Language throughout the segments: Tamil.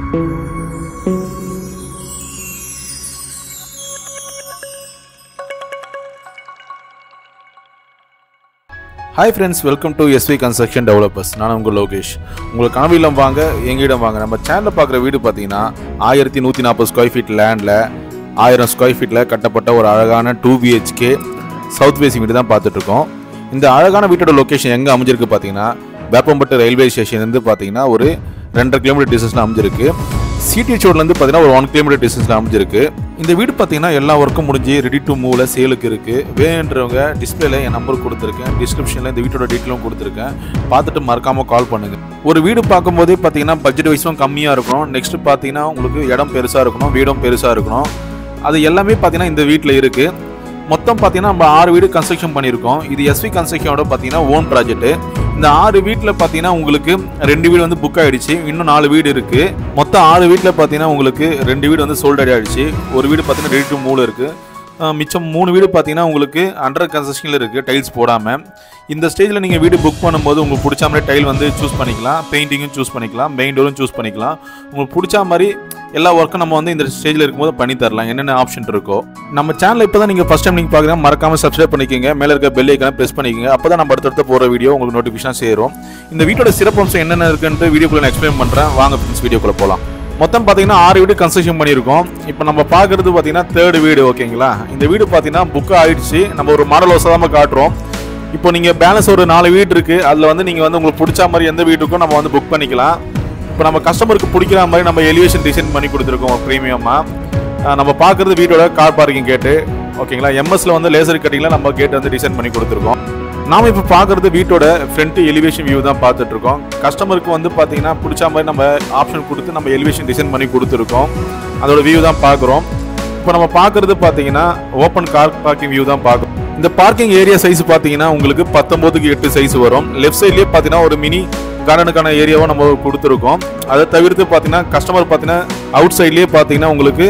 hi friends welcome to SV construction developers நான் உங்கள் லோகேஷ் உங்களுக்கு கனவு இல்லம் வாங்க எங்கிடம் வாங்க நம்ம சேனலில் பார்க்குற வீடு பார்த்தீங்கன்னா ஆயிரத்தி நூற்றி நாற்பது ஸ்கொயர் ஃபீட் லேண்டில் ஆயிரம் ஸ்கொயர் ஃபீட்டில் கட்டப்பட்ட ஒரு அழகான டூ பிஹெச்கே சவுத் ஃபேசிங் வீடு தான் பார்த்துட்ருக்கோம் இந்த அழகான வீட்டோட லொக்கேஷன் எங்கே அமைஞ்சிருக்கு பார்த்தீங்கன்னா வேப்பம்பட்டு ரயில்வே ஸ்டேஷன்லேருந்து பார்த்தீங்கன்னா ஒரு ரெண்டரை கிலோமீட்டர் டிஸ்டன்ஸில் அமைஞ்சிருக்கு சிடிஹெச் ரோட்லேருந்து பார்த்தீங்கன்னா ஒரு ஒன் கிலோமீட்டர் டிஸ்டன்ஸில் அமைஞ்சிருக்கு இந்த வீடு பார்த்தீங்கன்னா எல்லா ஒர்க்கும் முடிஞ்சு ரெடி டு மூவ்ல சேலுக்கு இருக்குது வேணுன்றவங்க டிஸ்பிளேல என் நம்பர் கொடுத்துருக்கேன் டிஸ்கிரிப்ஷனில் இந்த வீட்டோட டீட்டெயிலும் கொடுத்துருக்கேன் பார்த்துட்டு மறக்காமல் கால் பண்ணுங்கள் ஒரு வீடு பார்க்கும்போதே பார்த்தீங்கன்னா பட்ஜெட் வைஸும் கம்மியாக இருக்கணும் நெக்ஸ்ட் பார்த்தீங்கன்னா உங்களுக்கு இடம் பெருசாக இருக்கணும் வீடும் பெருசாக இருக்கணும் அது எல்லாமே பார்த்தீங்கன்னா இந்த வீட்டில் இருக்குது மொத்தம் பார்த்தீங்கன்னா நம்ம ஆறு வீடு கன்ஸ்ட்ரக்ஷன் பண்ணியிருக்கோம் இது எஸ்வி கன்ஸ்ட்ரக்ஷனோட பார்த்தீங்கன்னா ஓன் ப்ராஜெக்ட் இந்த ஆறு வீட்டில் பார்த்தீங்கன்னா உங்களுக்கு ரெண்டு வீடு வந்து புக் ஆயிடுச்சு இன்னும் நாலு வீடு இருக்கு மொத்தம் ஆறு வீட்டில் பார்த்தீங்கன்னா உங்களுக்கு ரெண்டு வீடு வந்து சோல்ட் ஆயிடுச்சு ஒரு வீடு பார்த்தீங்கன்னா ரெடி டு மூணு இருக்கு அஹ் மிச்சம் மூணு வீடு பார்த்தீங்கன்னா உங்களுக்கு அண்டர் கன்ஸ்ட்ரக்ஷனில் இருக்குது டைல்ஸ் போடாமல் இந்த ஸ்டேஜில் நீங்கள் வீடு புக் பண்ணும்போது உங்களுக்கு பிடிச்ச மாதிரி டைல் வந்து சூஸ் பண்ணிக்கலாம் பெயிண்டிங்கும் சூஸ் பண்ணிக்கலாம் மெயின் டோரும் சூஸ் பண்ணிக்கலாம் உங்களுக்கு பிடிச்ச மாதிரி எல்லா ஒர்க்கும் நம்ம வந்து இந்த ஸ்டேஜில் இருக்கும்போது பண்ணி தரலாம் என்னென்ன ஆப்ஷன் இருக்கோ நம்ம சேனல் இப்போ தான் நீங்கள் ஃபஸ்ட் டைம் நீங்கள் பார்க்குறீங்க மறக்காமல் சப்ஸ்கிரைப் பண்ணிக்கோங்க மேலே இருக்க பெல் ஐக்கான ப்ரெஸ் பண்ணிக்கோங்க அப்போ தான் நம்ம அடுத்தடுத்த போகிற வீடியோ உங்களுக்கு நோட்டிஃபிகேஷன் சேரும் இந்த வீட்டோட சிறப்பம்சம் என்னென்ன இருக்குன்ட்டு வீடியோக்குள்ள நான் எக்ஸ்பிளைன் பண்ணுறேன் வாங்க ஃப்ரெண்ட்ஸ் வீடியோக்குள்ளே போகலாம் மொத்தம் பார்த்தீங்கன்னா ஆறு வீடு கன்ஸ்ட்ரக்ஷன் பண்ணியிருக்கோம் இப்போ நம்ம பார்க்குறது பார்த்தீங்கன்னா தேர்ட் வீடு ஓகேங்களா இந்த வீடு பார்த்தீங்கன்னா புக் ஆயிடுச்சு நம்ம ஒரு மாடல் ஹவுஸாக தான் காட்டுறோம் இப்போ நீங்கள் பேலன்ஸ் ஒரு நாலு வீடு இருக்குது அதில் வந்து நீங்கள் வந்து உங்களுக்கு பிடிச்ச மாதிரி எந்த வீடு இருக்கோ நம்ம வந்து புக் பண்ணிக்கலாம் இப்போ நம்ம கஸ்டமருக்கு பிடிக்கிற மாதிரி நம்ம எலிவேஷன் டிசைன் பண்ணி கொடுத்துருக்கோம் ப்ரீமியமாக நம்ம பார்க்குறது வீட்டோட கார் பார்க்கிங் கேட்டு ஓகேங்களா எம்எஸ்ல வந்து லேசர் கட்டிங்கில் நம்ம கேட் வந்து டிசைன் பண்ணி கொடுத்துருக்கோம் நாம இப்போ பார்க்குறது வீட்டோட ஃப்ரண்ட் எலிவேஷன் வியூ தான் பார்த்துட்டு இருக்கோம் கஸ்டமருக்கு வந்து பார்த்தீங்கன்னா பிடிச்ச மாதிரி நம்ம ஆப்ஷன் கொடுத்து நம்ம எலிவேஷன் டிசைன் பண்ணி கொடுத்துருக்கோம் அதோட வியூ தான் பார்க்குறோம் இப்போ நம்ம பார்க்குறது பார்த்தீங்கன்னா ஓப்பன் கார் பார்க்கிங் வியூ தான் பார்க்குறோம் இந்த பார்க்கிங் ஏரியா சைஸ் பார்த்தீங்கன்னா உங்களுக்கு பத்தொம்போதுக்கு எட்டு சைஸ் வரும் லெஃப்ட் சைட்லேயே பார்த்தீங்கன்னா ஒரு மினி கார்டனுக்கான ஏரியாவை நம்ம கொடுத்துருக்கோம் அதை தவிர்த்து பார்த்தீங்கன்னா கஸ்டமர் பார்த்தீங்கன்னா அவுட் சைட்லேயே பார்த்தீங்கன்னா உங்களுக்கு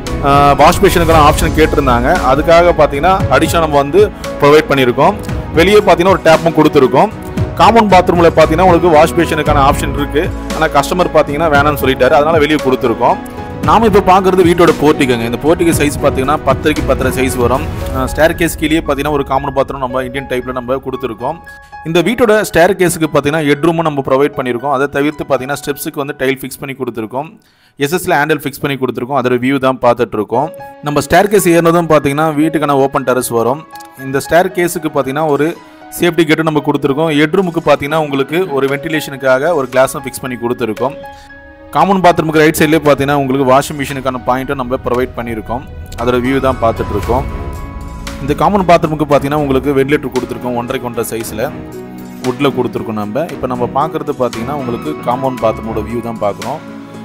வாஷ் பேஷனுக்கான ஆப்ஷன் கேட்டிருந்தாங்க அதுக்காக பார்த்தீங்கன்னா அடிஷன் நம்ம வந்து ப்ரொவைட் பண்ணியிருக்கோம் வெளியே பார்த்தீங்கன்னா ஒரு டேப்பும் கொடுத்துருக்கோம் காமன் பாத்ரூமில் பார்த்தீங்கன்னா உங்களுக்கு வாஷ் பேஷனுக்கான ஆப்ஷன் இருக்குது ஆனால் கஸ்டமர் பார்த்தீங்கன்னா வேணாம்னு சொல்லிட்டாரு அதனால வெளியே கொடுத்துருக்கோம் நாம இப்போ பார்க்குறது வீட்டோட போர்ட்டிகங்க இந்த போர்ட்டிகை சைஸ் பார்த்தீங்கன்னா பத்தரைக்கு பத்தரை சைஸ் வரும் ஸ்டேர் கேஸ் கீழே பார்த்தீங்கன்னா ஒரு காமன் பாத்ரூம் நம்ம இந்தியன் டைப்பில் நம்ம கொடுத்துருக்கோம் இந்த வீட்டோட ஸ்டேர் கேஸுக்கு பார்த்தீங்கன்னா ஹெட்ரூமும் நம்ம ப்ரொவைட் பண்ணியிருக்கோம் அதை தவிர்த்து பார்த்தீங்கன்னா ஸ்டெப்ஸுக்கு வந்து டைல் ஃபிக்ஸ் பண்ணி கொடுத்துருக்கோம் எஸ்எஸ்ல ஹேண்டில் ஃபிக்ஸ் பண்ணி கொடுத்துருக்கோம் அதோட வியூ தான் பார்த்துட்டு இருக்கோம் நம்ம ஸ்டேர் கேஸ் ஏறினதும் பார்த்தீங்கன்னா வீட்டுக்கான ஓப்பன் டெரஸ் வரும் இந்த ஸ்டேர் கேஸுக்கு பார்த்தீங்கன்னா ஒரு சேஃப்டி கேட்டும் நம்ம கொடுத்துருக்கோம் ஹெட்ரூமுக்கு பார்த்தீங்கன்னா உங்களுக்கு ஒரு வென்டிலேஷனுக்காக ஒரு கிளாஸும் ஃபிக்ஸ் பண்ணி கொடுத்துருக்கோம் காமன் பாத்ரூமுக்கு ரைட் சைட்லேயே பார்த்தீங்கன்னா உங்களுக்கு வாஷிங் மிஷினுக்கான பாயிண்ட்டும் நம்ம ப்ரொவைட் பண்ணியிருக்கோம் அதோட வியூ தான் பார்த்துட்டு இருக்கோம் இந்த காமன் பாத்ரூமுக்கு பார்த்தீங்கன்னா உங்களுக்கு வென்டிலேட்டர் கொடுத்துருக்கோம் ஒன்றரைக்கு ஒன்றரை சைஸில் வுட்டில் கொடுத்துருக்கோம் நம்ம இப்போ நம்ம பார்க்குறது பார்த்தீங்கன்னா உங்களுக்கு காம்பவுண்ட் பாத்ரூமோட வியூ தான் பார்க்குறோம்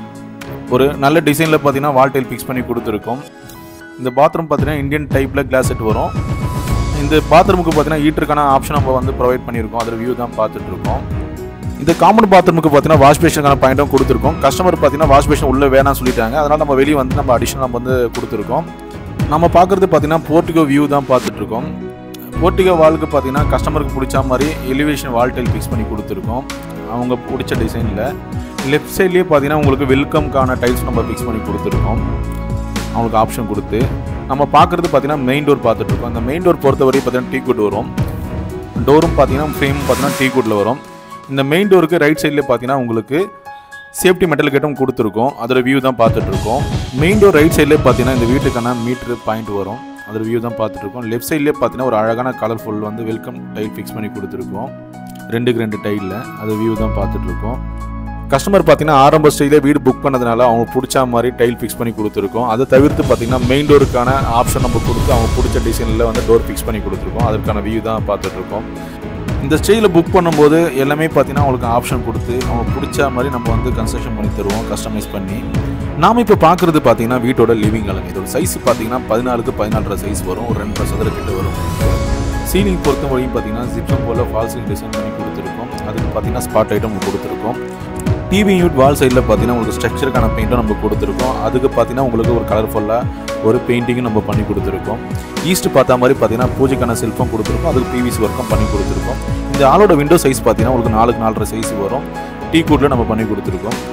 ஒரு நல்ல டிசைனில் பார்த்தீங்கன்னா வால் டைல் ஃபிக்ஸ் பண்ணி கொடுத்துருக்கோம் இந்த பாத்ரூம் பார்த்தீங்கன்னா இந்தியன் டைப்பில் கிளாஸ் செட் வரும் இந்த பாத்ரூமுக்கு பார்த்தீங்கன்னா ஹீட்டருக்கான ஆப்ஷன் நம்ம வந்து ப்ரொவைட் பண்ணியிருக்கோம் அதோட வியூ தான் பார்த்துட்டு இருக்கோம் இந்த காமன் பாத்ரூமுக்கு பார்த்தீங்கன்னா வாஷ் பேஷனுக்கான பாயிண்ட்டும் கொடுத்துருக்கோம் கஸ்டமர் பார்த்தீங்கன்னா வாஷ் பேஷன் உள்ளே வேணாம்னு சொல்லிட்டாங்க அதனால் நம்ம வெளியே வந்து நம்ம அடிஷனல் நம்ம வந்து கொடுத்துருக்கோம் நம்ம பார்க்குறது பார்த்தீங்கன்னா போர்ட்டிகோ வியூ தான் பார்த்துட்டு இருக்கோம் போர்ட்டிகோ வாலுக்கு பார்த்தீங்கன்னா கஸ்டமருக்கு பிடிச்ச மாதிரி எலிவேஷன் வால் டைல் ஃபிக்ஸ் பண்ணி கொடுத்துருக்கோம் அவங்க பிடிச்ச டிசைனில் லெஃப்ட் சைட்லேயே பார்த்தீங்கன்னா உங்களுக்கு வெல்கம்க்கான டைல்ஸ் நம்ம ஃபிக்ஸ் பண்ணி கொடுத்துருக்கோம் அவங்களுக்கு ஆப்ஷன் கொடுத்து நம்ம பார்க்குறது பார்த்தீங்கன்னா மெயின் டோர் பார்த்துட்ருக்கோம் அந்த மெயின் டோர் பொறுத்தவரை பார்த்தீங்கன்னா டீ குட் வரும் டோரும் பார்த்தீங்கன்னா ஃப்ரேம் பார்த்தீங்கன்னா டீ குட்டில் வரும் இந்த மெயின் டோருக்கு ரைட் சைடில் பார்த்தீங்கன்னா உங்களுக்கு சேஃப்டி மெட்டல் கேட்டும் கொடுத்துருக்கோம் அதோட வியூ தான் பார்த்துட்டு இருக்கோம் மெயின் டோர் ரைட் சைட்லேயே பார்த்தீங்கன்னா இந்த வீட்டுக்கான மீட்ரு பாயிண்ட் வரும் அதோட வியூ தான் பார்த்துட்டு இருக்கோம் லெஃப்ட் சைட்லேயே பார்த்தீங்கன்னா ஒரு அழகான கலர்ஃபுல் வந்து வெல்கம் டைல் ஃபிக்ஸ் பண்ணி கொடுத்துருக்கோம் ரெண்டுக்கு ரெண்டு டைலில் அது வியூ தான் பார்த்துட்டு இருக்கோம் கஸ்டமர் பார்த்தீங்கன்னா ஆரம்ப ஸ்டேஜில் வீடு புக் பண்ணதுனால அவங்க பிடிச்ச மாதிரி டைல் ஃபிக்ஸ் பண்ணி கொடுத்துருக்கோம் அதை தவிர்த்து பார்த்தீங்கன்னா மெயின் டோருக்கான ஆப்ஷன் நம்ம கொடுத்து அவங்க பிடிச்ச டிசைனில் வந்து டோர் ஃபிக்ஸ் பண்ணி கொடுத்துருக்கோம் அதற்கான வியூ தான் பார்த்துட்டு இருக்கோம் இந்த ஸ்டேஜில் புக் பண்ணும்போது எல்லாமே பார்த்தீங்கன்னா அவங்களுக்கு ஆப்ஷன் கொடுத்து அவங்க பிடிச்ச மாதிரி நம்ம வந்து கன்ஸ்ட்ரக்ஷன் பண்ணி தருவோம் கஸ்டமைஸ் பண்ணி நாம் இப்போ பார்க்குறது பார்த்தீங்கன்னா வீட்டோட லிவிங் அலங் இதோட சைஸ் பார்த்தீங்கன்னா பதினாலுக்கு பதினாலரை சைஸ் வரும் ஒரு ரெண்டரை சதுர கிட்ட வரும் சீலிங் பொறுத்த வரையும் பார்த்தீங்கன்னா ஜிப்சம் போல் ஃபால்ஸிங் டிசைன் பண்ணி கொடுத்துருக்கோம் அதுக்கு பார்த்தீங்கன்னா ஸ்பாட் ஐட்டம் கொடுத்துருக்கோம் டிவி யூட் வால் சைடில் பார்த்தீங்கன்னா உங்களுக்கு ஸ்ட்ரக்சருக்கான பெயிண்ட்டும் நம்ம கொடுத்துருக்கோம் அதுக்கு பார்த்தீங்கன்னா உங்களுக்கு ஒரு கலர்ஃபுல்லாக ஒரு பெயிண்டிங்கும் நம்ம பண்ணி கொடுத்துருக்கோம் ஈஸ்ட் பார்த்த மாதிரி பார்த்தீங்கன்னா பூஜைக்கான செல்ஃபும் கொடுத்துருக்கோம் அதுக்கு பிவிசி ஒர்க்கும் பண்ணி கொடுத்துருக்கோம் இந்த ஆளோட விண்டோ சைஸ் பார்த்தீங்கன்னா உங்களுக்கு நாலுக்கு நாலரை சைஸ் வரும் டீ கூட்டில் நம்ம பண்ணி கொடுத்துருக்கோம்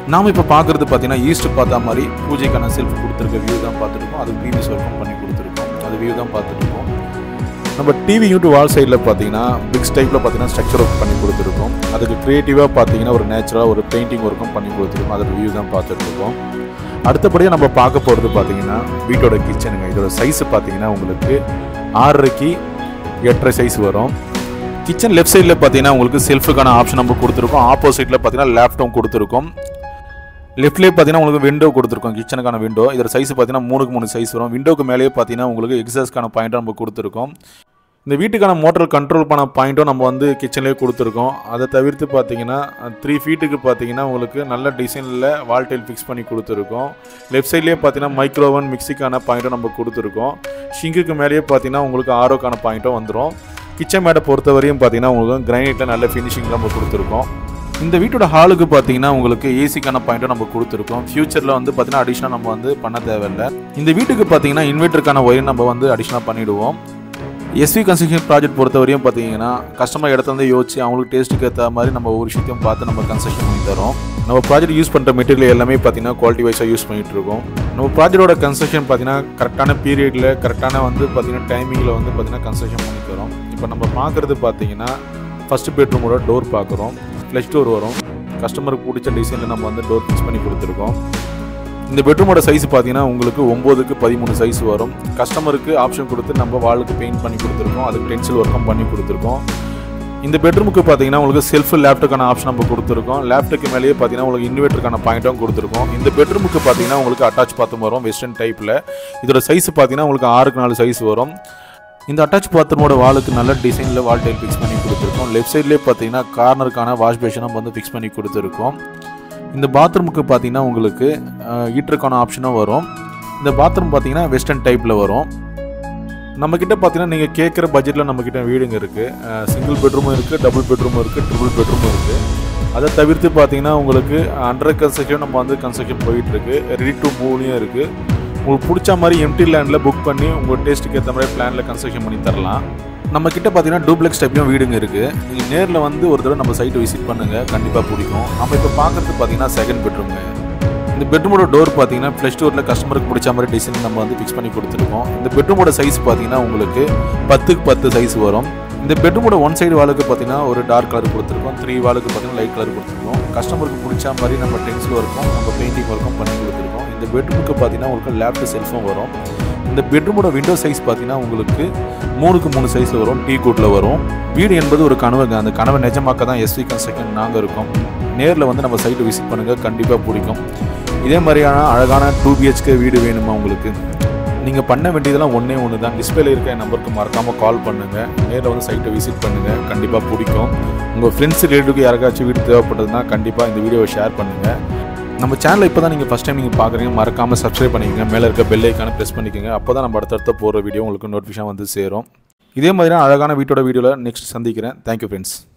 நாம் இப்போ பார்க்குறது பார்த்தீங்கன்னா ஈஸ்ட் பார்த்தா மாதிரி பூஜைக்கான செல்ஃப் கொடுத்துருக்க வியூ தான் பார்த்துருக்கோம் அது ப்ரீவியஸ் ஒர்க்கும் பண்ணி கொடுத்துருக்கோம் அது வியூ தான் பார்த்துருக்கோம் நம்ம டிவி யூடியூப் வால் சைடில் பார்த்தீங்கன்னா பிக்ஸ் டைப்பில் பார்த்தீங்கன்னா ஸ்ட்ரக்சர் ஒர்க் பண்ணி கொடுத்துருக்கோம் அதுக்கு க்ரியேட்டிவாக பார்த்தீங்கன்னா ஒரு நேச்சுரலாக ஒரு பெயிண்டிங் ஒர்க்கும் பண்ணி கொடுத்துருக்கோம் அதோட வியூ தான் பார்த்துட்ருக்கோம் அடுத்தபடியாக நம்ம பார்க்க போகிறது பார்த்தீங்கன்னா வீட்டோட கிச்சனுங்க இதோட சைஸ் பார்த்தீங்கன்னா உங்களுக்கு ஆறரைக்கு எட்டரை சைஸ் வரும் கிச்சன் லெஃப்ட் சைடில் பார்த்தீங்கன்னா உங்களுக்கு செல்ஃபுக்கான ஆப்ஷன் நம்ம கொடுத்துருக்கோம் ஆப்போசிட்டில் பார்த்தீங்கன்னா லேப்டாப் கொடுத்துருக்கோம் லெஃப்ட்லேயே பார்த்தீங்கன்னா உங்களுக்கு விண்டோ கொடுத்துருக்கோம் கிச்சனுக்கான விண்டோ இதோட சைஸ் பார்த்தீங்கன்னா மூணுக்கு மூணு சைஸ் வரும் விண்டோக்கு மேலேயே பார்த்தீங்கன்னா உங்களுக்கு எக்ஸாஸ்க்கான பாயிண்ட்டும் நம்ம கொடுத்துருக்கோம் இந்த வீட்டுக்கான மோட்டர் கண்ட்ரோல் பண்ண பாயிண்ட்டும் நம்ம வந்து கிச்சன்லேயே கொடுத்துருக்கோம் அதை தவிர்த்து பார்த்தீங்கன்னா த்ரீ ஃபீட்டுக்கு பார்த்தீங்கன்னா உங்களுக்கு நல்ல டிசைனில் வால் டைல் ஃபிக்ஸ் பண்ணி கொடுத்துருக்கோம் லெஃப்ட் சைட்லேயே பார்த்தீங்கன்னா மைக்ரோவன் மிக்சிக்கான பாயிண்ட்டும் நம்ம கொடுத்துருக்கோம் ஷிங்குக்கு மேலேயே பார்த்தீங்கன்னா உங்களுக்கு ஆரோக்கான பாயிண்ட்டும் வந்துடும் கிச்சன் மேடை பொறுத்தவரையும் பார்த்தீங்கன்னா உங்களுக்கு கிரைனைட்டில் நல்ல ஃபினிஷிங் நம்ம கொடுத்துருக்கோம் இந்த வீட்டோட ஹாலுக்கு பார்த்தீங்கன்னா உங்களுக்கு ஏசிக்கான பாயிண்ட்டும் நம்ம கொடுத்துருக்கோம் ஃபியூச்சரில் வந்து பார்த்தீங்கன்னா அடிஷனாக நம்ம வந்து பண்ண தேவையில்லை இந்த வீட்டுக்கு பார்த்தீங்கன்னா இன்வெர்ட்டருக்கான ஒயர் நம்ம வந்து அடிஷனாக பண்ணிவிடுவோம் எஸ்வி கன்ஸ்ட்ரக்ஷன் ப்ராஜெக்ட் பொறுத்தவரையும் பார்த்தீங்கன்னா கஸ்டமர் இடத்துல வந்து யோசிச்சு அவங்களுக்கு டேஸ்ட்டுக்கு ஏற்ற மாதிரி நம்ம ஒரு விஷயத்தையும் பார்த்து நம்ம கன்ஸ்ட்ரக்ஷன் பண்ணி தரோம் நம்ம ப்ராஜெக்ட் யூஸ் பண்ணுற மெட்டீரியல் எல்லாமே பார்த்தீங்கன்னா குவாலிட்டி வைஸாக யூஸ் பண்ணிட்டு இருக்கோம் நம்ம ப்ராஜெக்டோட கன்ஸ்ட்ரக்ஷன் பார்த்தீங்கன்னா கரெக்டான பீரியடில் கரெக்டான வந்து பார்த்தீங்கன்னா டைமிங்கில் வந்து பார்த்தீங்கன்னா கன்ஸ்ட்ரக்ஷன் பண்ணி தரோம் இப்போ நம்ம பார்க்குறது பார்த்தீங்கன்னா ஃபஸ்ட் பெட்ரூமோட டோர் பார்க்குறோம் ஃப்ளஷ் டோர் வரும் கஸ்டமருக்கு பிடிச்ச டிசைனில் நம்ம வந்து டோர் ஃபிக்ஸ் பண்ணி கொடுத்துருக்கோம் இந்த பெட்ரூமோட சைஸ் பார்த்தீங்கன்னா உங்களுக்கு ஒம்போதுக்கு பதிமூணு சைஸ் வரும் கஸ்டமருக்கு ஆப்ஷன் கொடுத்து நம்ம வாலுக்கு பெயிண்ட் பண்ணி கொடுத்துருக்கோம் அதுக்கு டென்சில் ஒர்க்கும் பண்ணி கொடுத்துருக்கோம் இந்த பெட்ரூமுக்கு பார்த்தீங்கன்னா உங்களுக்கு செல்ஃப் லேப்டாப்க்கான ஆப்ஷன் நம்ம கொடுத்துருக்கோம் லேப்டாப்க்கு மேலேயே பார்த்தீங்கன்னா உங்களுக்கு இன்வெர்ட்டருக்கான பாயிண்ட்டும் கொடுத்துருக்கோம் இந்த பெட்ரூமுக்கு பார்த்தீங்கன்னா உங்களுக்கு அட்டாச் பாத்ரூம் வரும் வெஸ்டர்ன் டைப்பில் இதோட சைஸ் பார்த்தீங்கன்னா உங்களுக்கு ஆறுக்கு நாலு சைஸ் வரும் இந்த அட்டாச் பாத்ரூமோட வாலுக்கு நல்ல டிசைனில் வால் டைல் ஃபிக்ஸ் பண்ணி கொடுத்துருக்கோம் லெஃப்ட் சைட்லேயே பார்த்தீங்கன்னா கார்னருக்கான வாஷ் பேஷனும் வந்து ஃபிக்ஸ் பண்ணி கொடுத்துருக்கோம் இந்த பாத்ரூமுக்கு பார்த்தீங்கன்னா உங்களுக்கு ஹீட்டருக்கான ஆப்ஷனும் வரும் இந்த பாத்ரூம் பார்த்தீங்கன்னா வெஸ்டர்ன் டைப்பில் வரும் நம்மக்கிட்ட பார்த்தீங்கன்னா நீங்கள் கேட்குற பட்ஜெட்டில் நம்மக்கிட்ட வீடுங்க இருக்குது சிங்கிள் பெட்ரூமும் இருக்குது டபுள் பெட்ரூமும் இருக்குது ட்ரிபிள் பெட்ரூமும் இருக்குது அதை தவிர்த்து பார்த்தீங்கன்னா உங்களுக்கு அண்டர் கன்ஸ்ட்ரக்ஷன் நம்ம வந்து கன்ஸ்ட்ரக்ஷன் போயிட்டுருக்கு ரெடி டு மூவ்லையும் இருக்குது உங்களுக்கு பிடிச்ச மாதிரி எம்டி லேண்டில் புக் பண்ணி உங்கள் டேஸ்ட்டுக்கு ஏற்ற மாதிரி பிளானில் கன்ஸ்ட்ரக்ஷன் பண்ணி தரலாம் நம்ம கிட்ட பார்த்தீங்கன்னா டூப்ளெக்ஸ் டைப்லையும் வீடுங்க இருக்குது நீங்கள் நேரில் வந்து ஒரு தடவை நம்ம சைட்டை விசிட் பண்ணுங்கள் கண்டிப்பாக பிடிக்கும் நம்ம இப்போ பார்க்குறது பார்த்தீங்கன்னா செகண்ட் பெட்ரூம்ங்க இந்த பெட்ரூமோட டோர் பார்த்தீங்கன்னா ஃப்ளஷ் டோரில் கஸ்டமருக்கு பிடிச்ச மாதிரி டிசைன் நம்ம வந்து ஃபிக்ஸ் பண்ணி கொடுத்துருக்கோம் இந்த பெட்ரூமோட சைஸ் பார்த்தீங்கன்னா உங்களுக்கு பத்துக்கு பத்து சைஸ் வரும் இந்த பெட்ரூமோட ஒன் சைடு வாலுக்கு பார்த்தீங்கன்னா ஒரு டார்க் கலர் கொடுத்துருக்கோம் த்ரீ வாலுக்கு பார்த்தீங்கன்னா லைட் கலர் கொடுத்துருக்கோம் கஸ்டமருக்கு பிடிச்ச மாதிரி நம்ம டென்சில் ஒர்க்கும் நம்ம பெயிண்டிங் ஒர்க்கும் பண்ணி கொடுத்துருக்கோம் இந்த பெட்ரூமுக்கு பார்த்தீங்கன்னா உங்களுக்கு லேப்டாப் செல்ஃபும் வரும் இந்த பெட்ரூமோட விண்டோ சைஸ் பார்த்தீங்கன்னா உங்களுக்கு மூணுக்கு மூணு சைஸில் வரும் டீ கூட்டில் வரும் வீடு என்பது ஒரு கனவுங்க அந்த கனவை நிஜமாக்க தான் எஸ்வி கன்ஸ்ட்ரக்ஷன் நாங்கள் இருக்கோம் நேரில் வந்து நம்ம சைட்டை விசிட் பண்ணுங்கள் கண்டிப்பாக பிடிக்கும் இதே மாதிரியான அழகான டூ பிஹெச்கே வீடு வேணுமா உங்களுக்கு நீங்கள் பண்ண வேண்டியதெல்லாம் ஒன்றே ஒன்று தான் டிஸ்பிளேல இருக்க என் நம்பருக்கு மறக்காமல் கால் பண்ணுங்கள் நேரில் வந்து சைட்டை விசிட் பண்ணுங்கள் கண்டிப்பாக பிடிக்கும் உங்கள் ஃப்ரெண்ட்ஸ் ரிலேட்டிவ்க்கு யாருக்காச்சும் வீடு தேவைப்பட்டதுன்னா கண்டிப்பாக இந்த வீடியோவை ஷேர் பண்ணுங்கள் நம்ம சேனலை இப்போ தான் நீங்கள் ஃபஸ்ட் டைம் நீங்கள் பார்க்குறீங்க மறக்காமல் சப்ஸ்கிரைப் பண்ணிக்கங்க மேலே இருக்க பெல் ஐக்கான ப்ரெஸ் பண்ணிக்கோங்க அப்போ தான் நம்ம அடுத்தடுத்த போகிற வீடியோ உங்களுக்கு நோட்டிஃபிகேஷன் வந்து சேரும் இதே மாதிரியான அழகான வீட்டோட வீடியோவில் நெக்ஸ்ட் சந்திக்கிறேன் தேங்க்யூ ஃப்ரெண்ட்ஸ்